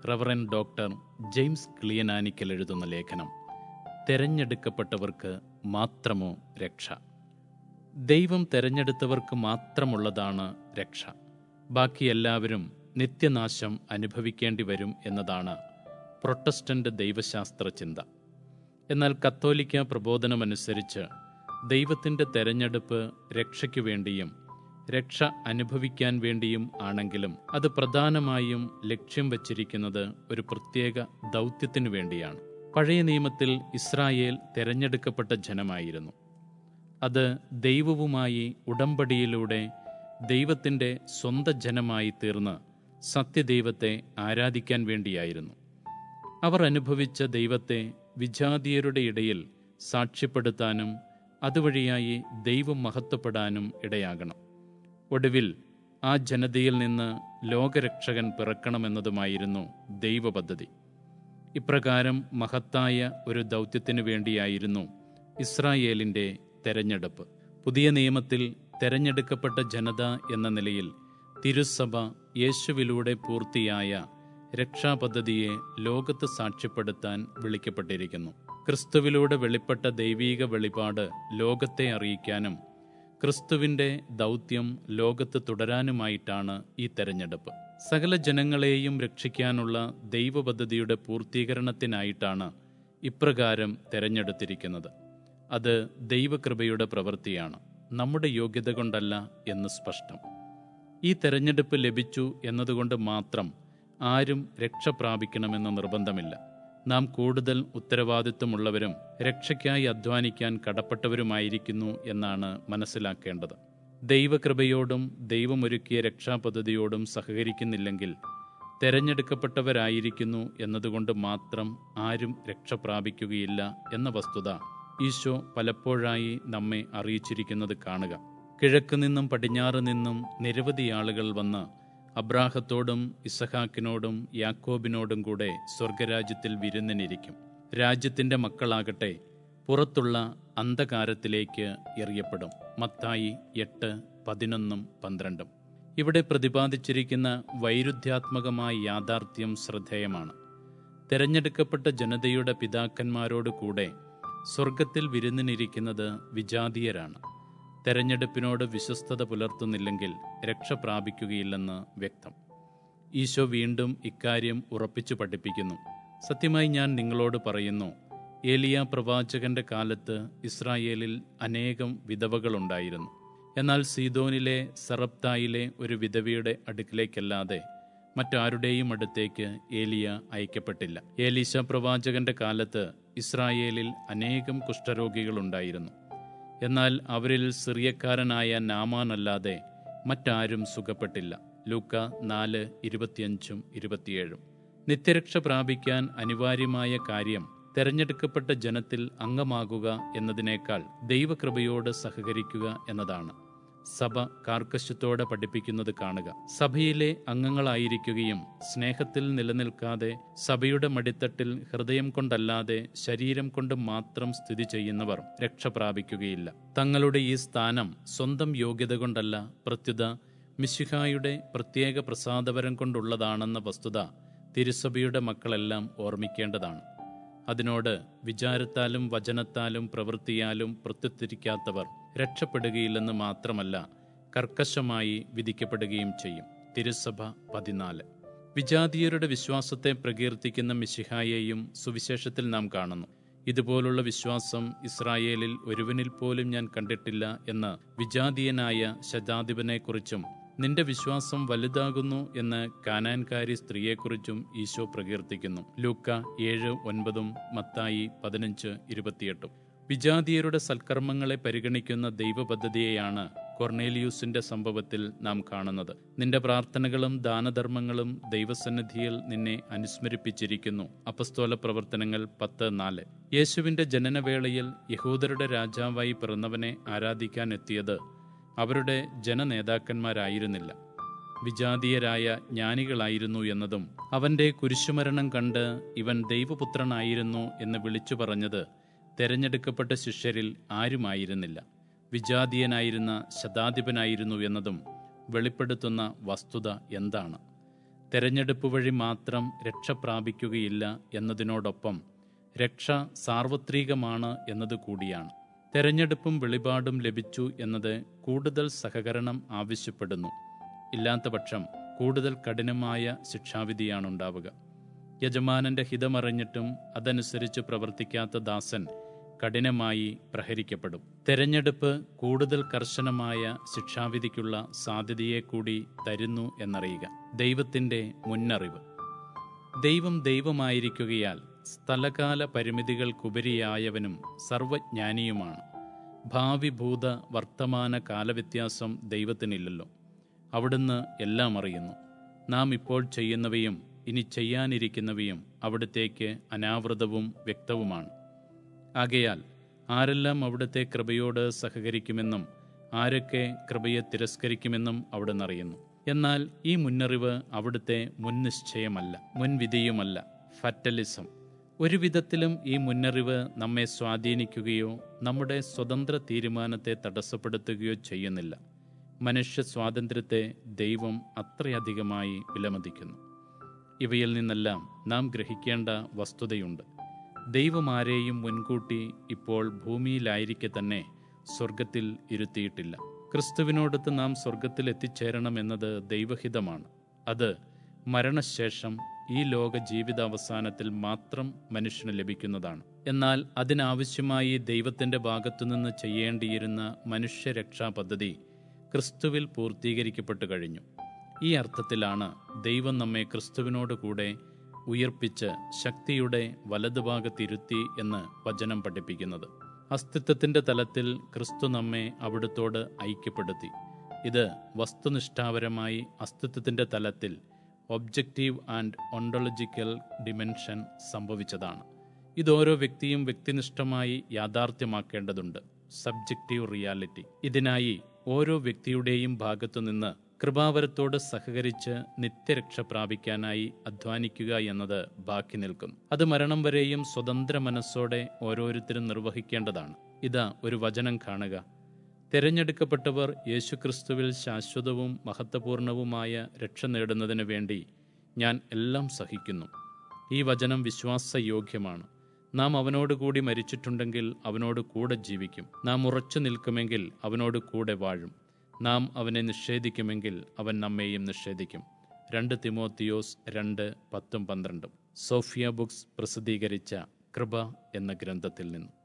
reverend doctor James ക്ലിയനാനിക്കൽ എഴുതുന്ന ലേഖനം തെരഞ്ഞെടുക്കപ്പെട്ടവർക്ക് മാത്രമോ രക്ഷ ദൈവം തെരഞ്ഞെടുത്തവർക്ക് മാത്രമുള്ളതാണ് രക്ഷ ബാക്കി എല്ലാവരും നിത്യനാശം അനുഭവിക്കേണ്ടി വരും എന്നതാണ് പ്രൊട്ടസ്റ്റന്റ് ദൈവശാസ്ത്ര ചിന്ത എന്നാൽ കത്തോലിക്ക പ്രബോധനമനുസരിച്ച് ദൈവത്തിൻ്റെ തെരഞ്ഞെടുപ്പ് രക്ഷയ്ക്കു വേണ്ടിയും രക്ഷ അനുഭവിക്കാൻ വേണ്ടിയും ആണെങ്കിലും അത് പ്രധാനമായും ലക്ഷ്യം വച്ചിരിക്കുന്നത് ഒരു പ്രത്യേക ദൗത്യത്തിനു വേണ്ടിയാണ് പഴയ നിയമത്തിൽ ഇസ്രായേൽ തെരഞ്ഞെടുക്കപ്പെട്ട ജനമായിരുന്നു അത് ദൈവവുമായി ഉടമ്പടിയിലൂടെ ദൈവത്തിൻ്റെ സ്വന്തം ജനമായി തീർന്ന് സത്യദൈവത്തെ ആരാധിക്കാൻ വേണ്ടിയായിരുന്നു അവർ അനുഭവിച്ച ദൈവത്തെ വിജാതീയരുടെ ഇടയിൽ സാക്ഷ്യപ്പെടുത്താനും അതുവഴിയായി ദൈവം മഹത്വപ്പെടാനും ഇടയാകണം ഒടുവിൽ ആ ജനതയിൽ നിന്ന് ലോകരക്ഷകൻ പിറക്കണമെന്നതുമായിരുന്നു ദൈവപദ്ധതി ഇപ്രകാരം മഹത്തായ ഒരു ദൗത്യത്തിനു വേണ്ടിയായിരുന്നു ഇസ്രായേലിൻ്റെ തെരഞ്ഞെടുപ്പ് പുതിയ നിയമത്തിൽ തെരഞ്ഞെടുക്കപ്പെട്ട ജനത എന്ന നിലയിൽ തിരുസഭ യേശുവിലൂടെ പൂർത്തിയായ രക്ഷാപദ്ധതിയെ ലോകത്ത് സാക്ഷ്യപ്പെടുത്താൻ വിളിക്കപ്പെട്ടിരിക്കുന്നു ക്രിസ്തുവിലൂടെ വെളിപ്പെട്ട ദൈവീക വെളിപാട് ലോകത്തെ അറിയിക്കാനും ക്രിസ്തുവിൻ്റെ ദൗത്യം ലോകത്ത് തുടരാനുമായിട്ടാണ് ഈ തെരഞ്ഞെടുപ്പ് സകല ജനങ്ങളെയും രക്ഷിക്കാനുള്ള ദൈവപദ്ധതിയുടെ പൂർത്തീകരണത്തിനായിട്ടാണ് ഇപ്രകാരം തെരഞ്ഞെടുത്തിരിക്കുന്നത് അത് ദൈവകൃപയുടെ പ്രവൃത്തിയാണ് നമ്മുടെ യോഗ്യത കൊണ്ടല്ല എന്ന് സ്പഷ്ടം ഈ തെരഞ്ഞെടുപ്പ് ലഭിച്ചു എന്നതുകൊണ്ട് മാത്രം ആരും രക്ഷ പ്രാപിക്കണമെന്ന് നിർബന്ധമില്ല നാം കൂടുതൽ ഉത്തരവാദിത്വമുള്ളവരും രക്ഷയ്ക്കായി അധ്വാനിക്കാൻ കടപ്പെട്ടവരുമായിരിക്കുന്നു എന്നാണ് മനസ്സിലാക്കേണ്ടത് ദൈവകൃപയോടും ദൈവമൊരുക്കിയ രക്ഷാപദ്ധതിയോടും സഹകരിക്കുന്നില്ലെങ്കിൽ തെരഞ്ഞെടുക്കപ്പെട്ടവരായിരിക്കുന്നു എന്നതുകൊണ്ട് മാത്രം ആരും രക്ഷ പ്രാപിക്കുകയില്ല എന്ന വസ്തുത ഈശോ പലപ്പോഴായി നമ്മെ അറിയിച്ചിരിക്കുന്നത് കാണുക കിഴക്ക് നിന്നും പടിഞ്ഞാറ് നിന്നും നിരവധി ആളുകൾ വന്ന് അബ്രാഹത്തോടും ഇസഹാക്കിനോടും യാക്കോബിനോടും കൂടെ സ്വർഗരാജ്യത്തിൽ വിരുന്നിനിരിക്കും രാജ്യത്തിൻ്റെ മക്കളാകട്ടെ പുറത്തുള്ള അന്ധകാരത്തിലേക്ക് എറിയപ്പെടും മത്തായി എട്ട് പതിനൊന്നും പന്ത്രണ്ടും ഇവിടെ പ്രതിപാദിച്ചിരിക്കുന്ന വൈരുദ്ധ്യാത്മകമായ യാഥാർത്ഥ്യം ശ്രദ്ധേയമാണ് തെരഞ്ഞെടുക്കപ്പെട്ട ജനതയുടെ പിതാക്കന്മാരോട് കൂടെ സ്വർഗത്തിൽ വിരുന്നിനിരിക്കുന്നത് വിജാതീയരാണ് തെരഞ്ഞെടുപ്പിനോട് വിശ്വസ്തത പുലർത്തുന്നില്ലെങ്കിൽ രക്ഷ പ്രാപിക്കുകയില്ലെന്ന് വ്യക്തം ഈശോ വീണ്ടും ഇക്കാര്യം ഉറപ്പിച്ചു പഠിപ്പിക്കുന്നു സത്യമായി ഞാൻ നിങ്ങളോട് പറയുന്നു ഏലിയ പ്രവാചകന്റെ കാലത്ത് ഇസ്രായേലിൽ അനേകം വിധവകളുണ്ടായിരുന്നു എന്നാൽ സീതോനിലെ സറപ്തായിലെ ഒരു വിധവയുടെ അടുക്കിലേക്കല്ലാതെ മറ്റാരുടെയും അടുത്തേക്ക് ഏലിയ അയക്കപ്പെട്ടില്ല ഏലീശ പ്രവാചകന്റെ കാലത്ത് ഇസ്രായേലിൽ അനേകം കുഷ്ഠരോഗികളുണ്ടായിരുന്നു എന്നാൽ അവരിൽ സിറിയക്കാരനായ നാമാനല്ലാതെ മറ്റാരും സുഖപ്പെട്ടില്ല ലൂക്ക നാല് ഇരുപത്തിയഞ്ചും ഇരുപത്തിയേഴും നിത്യരക്ഷ പ്രാപിക്കാൻ അനിവാര്യമായ കാര്യം തെരഞ്ഞെടുക്കപ്പെട്ട ജനത്തിൽ അംഗമാകുക എന്നതിനേക്കാൾ ദൈവകൃപയോട് സഹകരിക്കുക എന്നതാണ് സഭ കാർക്കശ്യത്തോടെ പഠിപ്പിക്കുന്നത് കാണുക സഭയിലെ അംഗങ്ങളായിരിക്കുകയും സ്നേഹത്തിൽ നിലനിൽക്കാതെ സഭയുടെ മടിത്തട്ടിൽ ഹൃദയം കൊണ്ടല്ലാതെ ശരീരം കൊണ്ട് മാത്രം സ്ഥിതി ചെയ്യുന്നവർ രക്ഷ പ്രാപിക്കുകയില്ല തങ്ങളുടെ ഈ സ്ഥാനം സ്വന്തം യോഗ്യത കൊണ്ടല്ല പ്രത്യുത മിശിഹായുടെ പ്രത്യേക പ്രസാദപരം കൊണ്ടുള്ളതാണെന്ന വസ്തുത തിരുസഭയുടെ മക്കളെല്ലാം ഓർമ്മിക്കേണ്ടതാണ് അതിനോട് വിചാരത്താലും വചനത്താലും പ്രവൃത്തിയാലും പ്രത്യുത്തിരിക്കാത്തവർ രക്ഷപ്പെടുകയില്ലെന്ന് മാത്രമല്ല കർക്കശമായി വിധിക്കപ്പെടുകയും ചെയ്യും തിരുസഭ പതിനാല് വിജാതീയരുടെ വിശ്വാസത്തെ പ്രകീർത്തിക്കുന്ന മിശിഹായെയും സുവിശേഷത്തിൽ നാം കാണുന്നു ഇതുപോലുള്ള വിശ്വാസം ഇസ്രായേലിൽ ഒരുവനിൽ പോലും ഞാൻ കണ്ടിട്ടില്ല എന്ന് വിജാതീയനായ ശതാധിപനെക്കുറിച്ചും നിന്റെ വിശ്വാസം വലുതാകുന്നു എന്ന് കാനാൻകാരി സ്ത്രീയെക്കുറിച്ചും ഈശോ പ്രകീർത്തിക്കുന്നു ലൂക്ക ഏഴ് ഒൻപതും മത്തായി പതിനഞ്ച് ഇരുപത്തിയെട്ടും വിജാതീയരുടെ സൽക്കർമ്മങ്ങളെ പരിഗണിക്കുന്ന ദൈവപദ്ധതിയെയാണ് കൊർണേലിയൂസിന്റെ സംഭവത്തിൽ നാം കാണുന്നത് നിന്റെ പ്രാർത്ഥനകളും ദാനധർമ്മങ്ങളും ദൈവസന്നിധിയിൽ നിന്നെ അനുസ്മരിപ്പിച്ചിരിക്കുന്നു അപസ്തോല പ്രവർത്തനങ്ങൾ പത്ത് നാല് യേശുവിന്റെ ജനനവേളയിൽ യഹൂദരുടെ രാജാവായി പിറന്നവനെ ആരാധിക്കാൻ എത്തിയത് അവരുടെ ജനനേതാക്കന്മാരായിരുന്നില്ല വിജാതീയരായ ജ്ഞാനികളായിരുന്നു എന്നതും അവന്റെ കുരിശുമരണം കണ്ട് ഇവൻ ദൈവപുത്രനായിരുന്നു എന്ന് വിളിച്ചു പറഞ്ഞത് തെരഞ്ഞെടുക്കപ്പെട്ട ശിഷ്യരിൽ ആരുമായിരുന്നില്ല വിജാതീയനായിരുന്ന ശതാധിപനായിരുന്നു എന്നതും വെളിപ്പെടുത്തുന്ന വസ്തുത എന്താണ് തെരഞ്ഞെടുപ്പ് വഴി മാത്രം രക്ഷ പ്രാപിക്കുകയില്ല എന്നതിനോടൊപ്പം രക്ഷ സാർവത്രികമാണ് എന്നത് കൂടിയാണ് തെരഞ്ഞെടുപ്പും വെളിപാടും ലഭിച്ചു എന്നത് കൂടുതൽ സഹകരണം ആവശ്യപ്പെടുന്നു ഇല്ലാത്തപക്ഷം കൂടുതൽ കഠിനമായ ശിക്ഷാവിധിയാണ് ഉണ്ടാവുക യജമാനന്റെ ഹിതമറിഞ്ഞിട്ടും അതനുസരിച്ച് പ്രവർത്തിക്കാത്ത ദാസൻ കഠിനമായി പ്രഹരിക്കപ്പെടും തെരഞ്ഞെടുപ്പ് കൂടുതൽ കർശനമായ ശിക്ഷാവിധിക്കുള്ള സാധ്യതയെ കൂടി തരുന്നു എന്നറിയുക ദൈവത്തിന്റെ മുന്നറിവ് ദൈവം ദൈവമായിരിക്കുകയാൽ സ്ഥലകാല പരിമിതികൾക്കുപരിയായവനും സർവജ്ഞാനിയുമാണ് ഭാവി ഭൂത വർത്തമാന കാലവ്യത്യാസം ദൈവത്തിനില്ലല്ലോ അവിടുന്ന് എല്ലാം അറിയുന്നു നാം ഇപ്പോൾ ചെയ്യുന്നവയും ഇനി ചെയ്യാനിരിക്കുന്നവയും അവിടത്തേക്ക് അനാവൃതവും വ്യക്തവുമാണ് ആകയാൽ ആരെല്ലാം അവിടുത്തെ കൃപയോട് സഹകരിക്കുമെന്നും ആരൊക്കെ കൃപയെ തിരസ്കരിക്കുമെന്നും അവിടുന്ന് അറിയുന്നു എന്നാൽ ഈ മുന്നറിവ് അവിടുത്തെ മുൻനിശ്ചയമല്ല മുൻവിധിയുമല്ല ഫറ്റലിസം ഒരു വിധത്തിലും ഈ മുന്നറിവ് നമ്മെ സ്വാധീനിക്കുകയോ നമ്മുടെ സ്വതന്ത്ര തീരുമാനത്തെ തടസ്സപ്പെടുത്തുകയോ ചെയ്യുന്നില്ല മനുഷ്യ സ്വാതന്ത്ര്യത്തെ ദൈവം അത്രയധികമായി വിലമതിക്കുന്നു ഇവയിൽ നിന്നെല്ലാം നാം ഗ്രഹിക്കേണ്ട വസ്തുതയുണ്ട് ദൈവം ആരെയും മുൻകൂട്ടി ഇപ്പോൾ ഭൂമിയിലായിരിക്കെ തന്നെ സ്വർഗത്തിൽ ഇരുത്തിയിട്ടില്ല ക്രിസ്തുവിനോടൊത്ത് നാം സ്വർഗത്തിൽ എത്തിച്ചേരണമെന്നത് ദൈവഹിതമാണ് അത് മരണശേഷം ഈ ലോക ജീവിതാവസാനത്തിൽ മാത്രം മനുഷ്യന് ലഭിക്കുന്നതാണ് എന്നാൽ അതിനാവശ്യമായി ദൈവത്തിന്റെ ഭാഗത്തുനിന്ന് ചെയ്യേണ്ടിയിരുന്ന മനുഷ്യരക്ഷാ പദ്ധതി ക്രിസ്തുവിൽ പൂർത്തീകരിക്കപ്പെട്ടു കഴിഞ്ഞു ഈ അർത്ഥത്തിലാണ് ദൈവം നമ്മെ ക്രിസ്തുവിനോട് കൂടെ ഉയർപ്പിച്ച് ശക്തിയുടെ വലതുഭാഗത്തിരുത്തി എന്ന് വചനം പഠിപ്പിക്കുന്നത് അസ്തിത്വത്തിന്റെ തലത്തിൽ ക്രിസ്തു നമ്മെ അവിടുത്തോട് ഐക്യപ്പെടുത്തി ഇത് വസ്തുനിഷ്ഠാപരമായി അസ്തിത്വത്തിന്റെ തലത്തിൽ ഒബ്ജക്റ്റീവ് ആൻഡ് ഒണ്ടോളജിക്കൽ ഡിമെൻഷൻ സംഭവിച്ചതാണ് ഇതോരോ വ്യക്തിയും വ്യക്തിനിഷ്ഠമായി യാഥാർത്ഥ്യമാക്കേണ്ടതുണ്ട് സബ്ജക്റ്റീവ് റിയാലിറ്റി ഇതിനായി ഓരോ വ്യക്തിയുടെയും ഭാഗത്തുനിന്ന് കൃപാവരത്തോട് സഹകരിച്ച് നിത്യരക്ഷ പ്രാപിക്കാനായി അധ്വാനിക്കുക എന്നത് ബാക്കി നിൽക്കുന്നു അത് മരണം വരെയും സ്വതന്ത്ര മനസ്സോടെ ഓരോരുത്തരും നിർവഹിക്കേണ്ടതാണ് ഇതാ ഒരു വചനം കാണുക തിരഞ്ഞെടുക്കപ്പെട്ടവർ യേശുക്രിസ്തുവിൽ ശാശ്വതവും മഹത്വപൂർണവുമായ രക്ഷ നേടുന്നതിന് വേണ്ടി ഞാൻ എല്ലാം സഹിക്കുന്നു ഈ വചനം വിശ്വാസയോഗ്യമാണ് നാം അവനോട് കൂടി മരിച്ചിട്ടുണ്ടെങ്കിൽ അവനോട് കൂടെ ജീവിക്കും നാം ഉറച്ചു നിൽക്കുമെങ്കിൽ അവനോട് കൂടെ വാഴും നാം അവനെ നിഷേധിക്കുമെങ്കിൽ അവൻ നമ്മെയും നിഷേധിക്കും രണ്ട് തിമോത്തിയോസ് രണ്ട് പത്തും പന്ത്രണ്ടും സോഫിയ ബുക്സ് പ്രസിദ്ധീകരിച്ച കൃപ എന്ന ഗ്രന്ഥത്തിൽ നിന്നും